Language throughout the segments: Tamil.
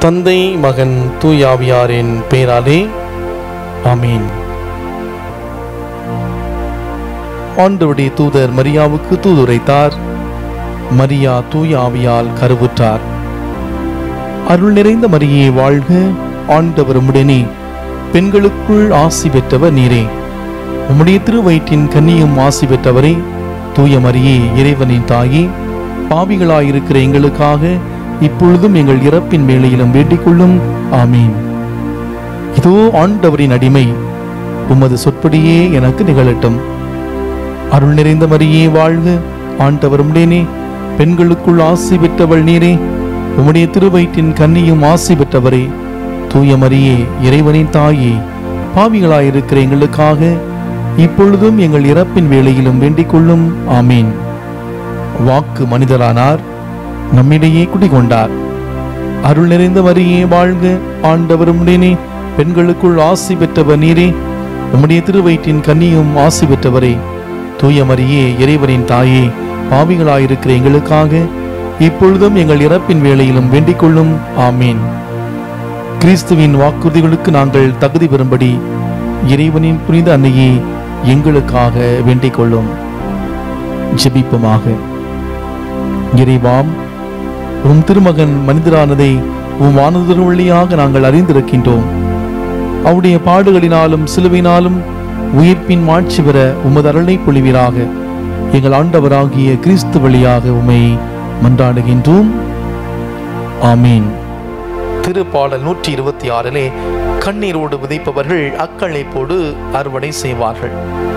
தந்தை மகன் தூயாவியாரின் பெயராலே ஆமீன் ஆண்டவருடைய தூதர் மரியாவுக்கு தூதுரைத்தார் மரியா தூய ஆவியால் கருவுற்றார் அருள் நிறைந்த மரியே வாழ்க ஆண்டவர் உம்முடனே பெண்களுக்குள் ஆசி பெற்றவர் நீரே உம்முடைய திருவயிற்றின் கன்னியும் ஆசி பெற்றவரே தூய மரியே இறைவனின் தாயே பாவிகளாயிருக்கிற எங்களுக்காக இப்பொழுதும் எங்கள் இறப்பின் வேளையிலும் வேண்டிக் கொள்ளும் ஆமீன் இதோ ஆண்டவரின் அடிமை உமது சொற்படியே எனக்கு நிகழட்டும் அருள் நிறைந்த மரியே வாழ்க ஆண்டவர் உம்முடனே பெண்களுக்குள் ஆசி பெற்றவள் நீரே உம்முடைய திருவயிற்றின் கன்னியும் ஆசி பெற்றவரே தூய மரியே இறைவனின் தாயே பாவிகளாயிருக்கிற எங்களுக்காக இப்பொழுதும் எங்கள் இறப்பின் வேளையிலும் வேண்டிக் கொள்ளும் ஆமீன் வாக்கு மனிதரானார் நம்மிடையே குடிகொண்டார் அருள் நிறைந்த மரியே வாழ்க ஆண்டவர் உம்முடனே பெண்களுக்குள் ஆசி பெற்றவர் நீரே உம்முடைய திருவயிற்றின் கன்னியும் ஆசி பெற்றவரே தூய மரியே இறைவனின் தாயே பாவிகளாயிருக்கிற எங்களுக்காக இப்பொழுதும் எங்கள் இறப்பின் வேளையிலும் வேண்டிக் கொள்ளும் ஆமீன் கிறிஸ்துவின் வாக்குறுதிகளுக்கு நாங்கள் தகுதி பெறும்படி இறைவனின் புனித அன்னையே எங்களுக்காக வேண்டிக் கொள்ளும் ஜெபிப்போமாக இறைவாம் உம் திருமகன் மனிதரானதை உம் வானதர் வழியாக நாங்கள் அறிந்திருக்கின்றோம் அவருடைய பாடுகளினாலும் சிலுவையினாலும் உயிர்ப்பின் மாட்சி பெற உமது அருளை பொழிவீராக எங்கள் ஆண்டவராகிய கிறிஸ்து வழியாக உமை மன்றாடுகின்றோம் ஆமீன் திருப்பாடல் நூற்றி இருபத்தி ஆறிலே கண்ணீரோடு விதைப்பவர்கள் அக்களைப்போடு அறுவடை செய்வார்கள்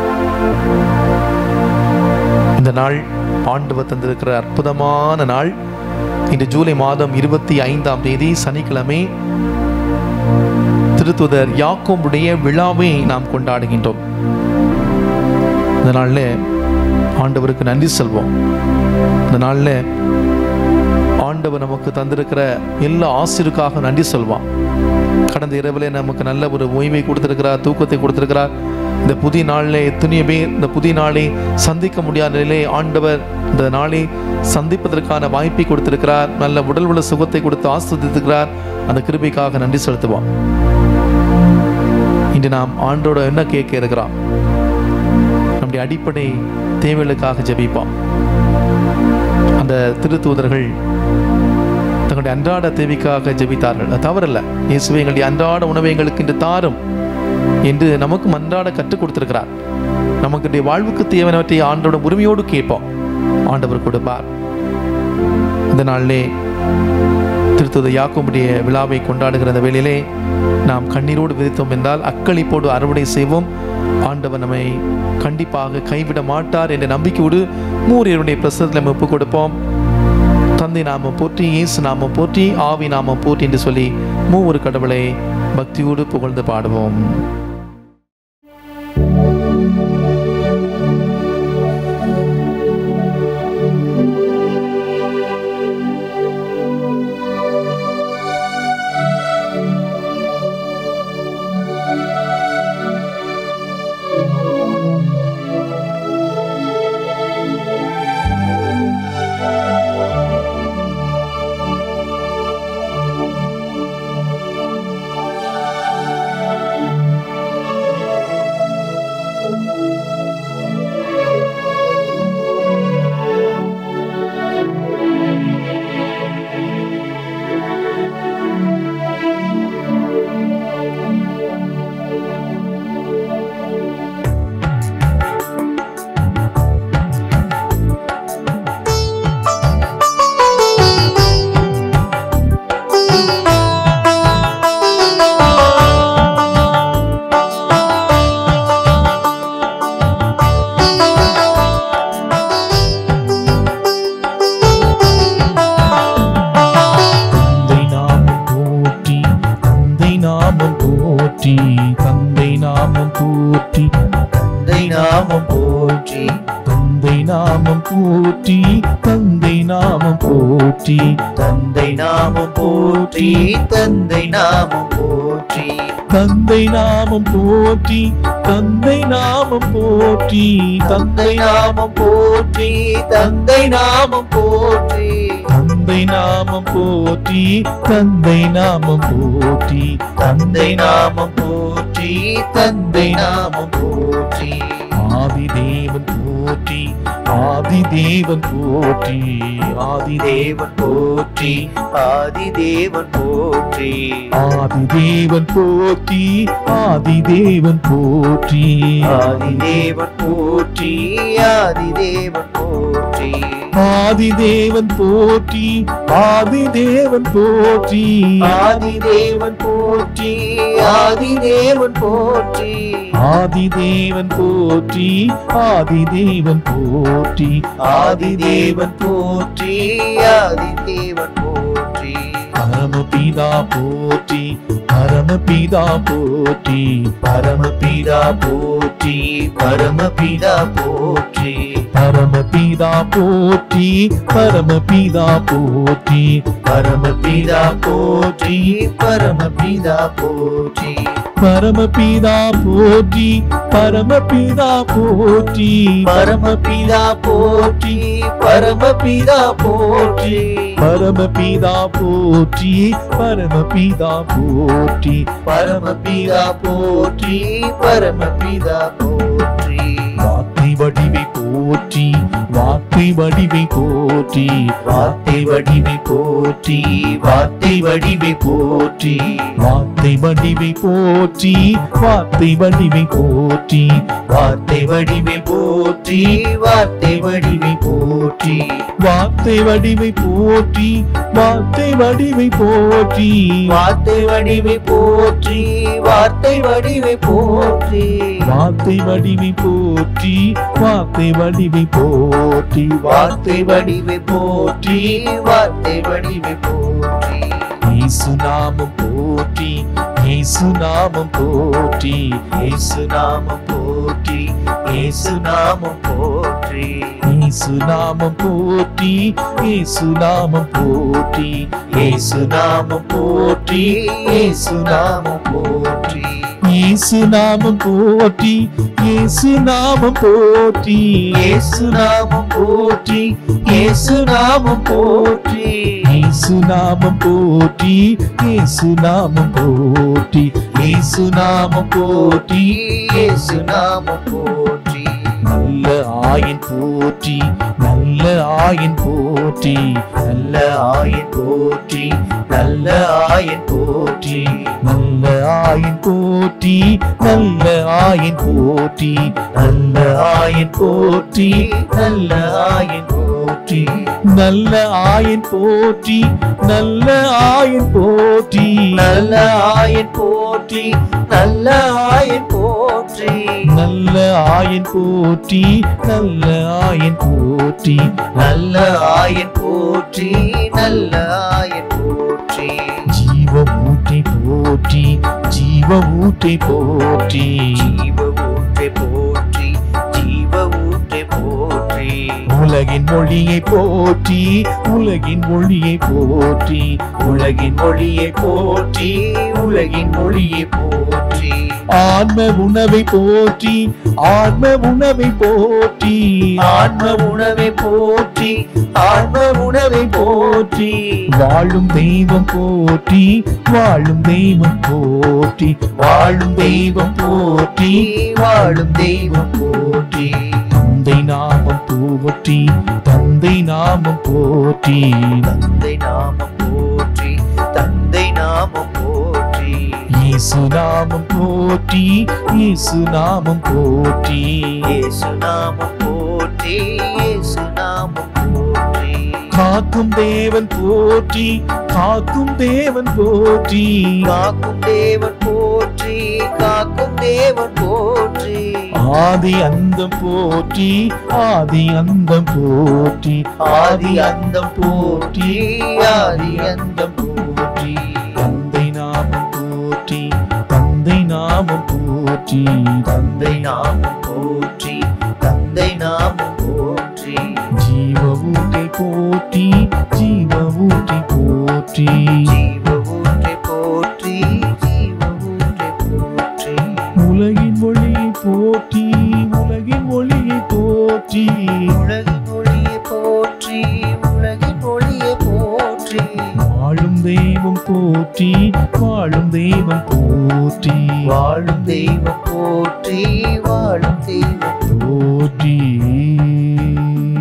இந்த நாள் ஆண்டவர் தந்திருக்கிற அற்புதமான நாள் இன்று ஜூலை மாதம் இருபத்தி ஐந்தாம் தேதி சனிக்கிழமை திருத்துதர் யாக்கோம்புடைய விழாவை நாம் கொண்டாடுகின்றோம் இந்த நாளில் ஆண்டவருக்கு நன்றி செல்வோம் இந்த நாளில் ஆண்டவர் நமக்கு தந்திருக்கிற எல்லா ஆசிரியருக்காக நன்றி சொல்வான் கடந்த இரவில் நமக்கு நல்ல ஒரு ஓய்வை கொடுத்திருக்கிறார் தூக்கத்தை கொடுத்திருக்கிறார் இந்த புதிய நாளில் எத்தனையோ பேர் இந்த புதிய நாளை சந்திக்க முடியாத நிலையிலே ஆண்டவர் இந்த நாளை சந்திப்பதற்கான வாய்ப்பை கொடுத்திருக்கிறார் நல்ல உடல் உள்ள சுகத்தை கொடுத்து ஆஸ்வதித்திருக்கிறார் அந்த கிருபைக்காக நன்றி செலுத்துவோம் இன்று நாம் ஆண்டோட என்ன கேட்க இருக்கிறோம் நம்முடைய அடிப்படை தேவைகளுக்காக ஜெபிப்போம் அந்த திருத்தூதர்கள் தங்களுடைய அன்றாட தேவைக்காக ஜெபித்தார்கள் அது தவறல்ல இயேசுவை எங்களுடைய அன்றாட உணவை எங்களுக்கு இன்று தாரும் என்று நமக்கும் அன்றாட கற்றுக் கொடுத்திருக்கிறார் நமக்கு வாழ்வுக்கு தேவையானவற்றை ஆண்டோட உரிமையோடு கேட்போம் ஆண்டவர் கொடுப்பார் இந்த நாளிலே திருத்துத யாக்கோமுடைய விழாவை கொண்டாடுகிற அந்த வேளையிலே நாம் கண்ணீரோடு விதித்தோம் என்றால் அக்களிப்போடு அறுவடை செய்வோம் ஆண்டவர் நம்மை கண்டிப்பாக கைவிட மாட்டார் என்ற நம்பிக்கையோடு மூரியருடைய பிரசத்தில் நம்ம ஒப்புக் கொடுப்போம் தந்தை நாம போற்றி இயேசு நாம போற்றி ஆவி நாம போற்றி என்று சொல்லி மூவொரு கடவுளை பக்தியோடு புகழ்ந்து பாடுவோம் தந்தை நாமம் போற்றி தந்தை நாமம் போற்றி தந்தை நாமம் போற்றி தந்தை நாமம் போற்றி தந்தை நாமம் போற்றி தந்தை நாமம் போற்றி தந்தை நாமம் போற்றி தந்தை நாமம் போற்றி தந்தை நாமம் போற்றி தந்தை நாமம் போற்றி தந்தை நாமம் போற்றி தந்தை நாமம் போற்றி தந்தை தந்தை நாமம் போற்றி தந்தை நாமம் போற்றி தந்தை நாமம் போற்றி தந்தை நாமம் போற்றி ஆதி தேவன் போற்றி ஆதி தேவன் போற்றி ஆதி தேவன் போற்றி ஆதி தேவன் போற்றி ஆதி தேவன் போற்றி ஆதி தேவன் போற்றி ஆதி தேவன் போற்றி ஆதி தேவன் போற்றி ஆதி தேவன் போற்றி ஆதி தேவன் போற்றி ஆதி தேவன் போற்றி ஆதி தேவன் போற்றி ஆதி தேவன் போற்றி ஆதி தேவன் போற்றி ஆதி தேவன் போற்றி ஆதி தேவன் போற்றி பரமபிதா போற்றி பரமபிதா போற்றி பரமபிதா போற்றி பரமபிதா போற்றி பரமபிதா போற்றி பரமபிதா போற்றி பரமபிதா போற்றி பரமபிதா போற்றி பரமபிதா போற்றி பரமபிதா போற்றி பரமபிதா போற்றி பரமபிதா போற்றி பரமபிதா போற்றி பரமபிதா போற்றி பரமபிதா போற்றி பரமபிதா போற்றி வார்த்தை வடிவை போற்றி வார்த்தை வடிவை போற்றி வார்த்தை வடிவை போற்றி வார்த்தை வடிவை போற்றி வார்த்தை வடிவை போற்றி வார்த்தை வடிவை போற்றி வார்த்தை வடிவை போற்றி வார்த்தை வடிவை போற்றி வார்த்தை வடிவை போற்றி வார்த்தை வடிவை போற்றி வார்த்தை வடிவை போற்றி வார்த்தை வடிவை போற்றி வார்த்தை வடிவை போற்றி வார்த்தை வடிவை போற்றி வார்த்தை வடிவை போற்றி வார்த்தை வடிவை போற்றி இயேசு நாமம் போற்றி இயேசு நாமம் போற்றி இயேசு நாமம் போற்றி இயேசு நாமம் போற்றி இயேசு நாமம் போற்றி இயேசு நாமம் போற்றி இயேசு நாமம் போற்றி இயேசு நாமம் போற்றி இயேசு நாமம் போற்றி இயேசு நாமம் போற்றி இயேசு நாமம் போற்றி இயேசு நாமம் போற்றி இயேசு நாமம் போற்றி இயேசு நாமம் போற்றி இயேசு நாமம் போற்றி இயேசு நாமம் போற்றி நல்ல ஆயின் போற்றி நல்ல ஆயின் போற்றி நல்ல ஆயன் போற்றி நல்ல ஆயன் போற்றி நல்ல ஆயின் போற்றி நல்ல ஆயின் போற்றி நல்ல ஆயன் போற்றி நல்ல ஆயன் போற்றி நல்ல ஆயின் போற்றி நல்ல ஆயின் போற்றி நல்ல ஆயன் போற்றி நல்ல ஆயன் போற்றி நல்ல ஆயின் போற்றி நல்ல ஆயின் போற்றி நல்ல ஆயன் போற்றி நல்ல ஆயன் போற்றி ஜீவ ஊற்றி போற்றி ஜீவ ஊற்றி போற்றி ஜீவ ஊற்றை போற்றி ஜீவ ஊற்றை போற்றி உலகின் மொழியை போற்றி உலகின் மொழியை போற்றி உலகின் மொழியை போற்றி உலகின் மொழியை போற்றி ஆன்ம உணவை போற்றி ஆன்ம உணவை போற்றி ஆன்ம உணவை போற்றி ஆன்ம உணவை போற்றி வாழும் தெய்வம் போற்றி வாழும் தெய்வம் போற்றி வாழும் தெய்வம் போற்றி வாழும் தெய்வம் போற்றி தந்தை நாமம் போற்றி தந்தை நாமம் போற்றி தந்தை நாமம் போற்றி தந்தை நாமம் போற்றி இயேசு நாமம் போற்றி இயேசு நாமம் போற்றி இயேசு நாமம் போற்றி இயேசு நாமம் போற்றி காக்கும் தேவன் போற்றி காக்கும் தேவன் போற்றி காக்கும் தேவன் போற்றி காக்கும் தேவன் போற்றி ஆதி அந்தம் போற்றி ஆதி அந்தம் போற்றி ஆதி அந்தம் போற்றி ஆதி அந்தம் போற்றி தந்தை நாமம் போற்றி தந்தை நாமம் போற்றி தந்தை நாமம் போற்றி தந்தை நாமம் போற்றி ஜீவ ஊட்டை போற்றி ஜீவ ஊட்டை போற்றி ஜீவ ஊற்றை போற்றி ஜீவ ஊற்றை போற்றி உலகின் ஒளியை போற்றி உலகின் ஒளியை போற்றி உலகின் ஒளியை போற்றி உலகின் ஒளியை போற்றி தெய்வம் போற்றி வாழும் தெய்வம் போற்றி வாழும் தெய்வம் போற்றி வாழும் தெய்வம் போற்றி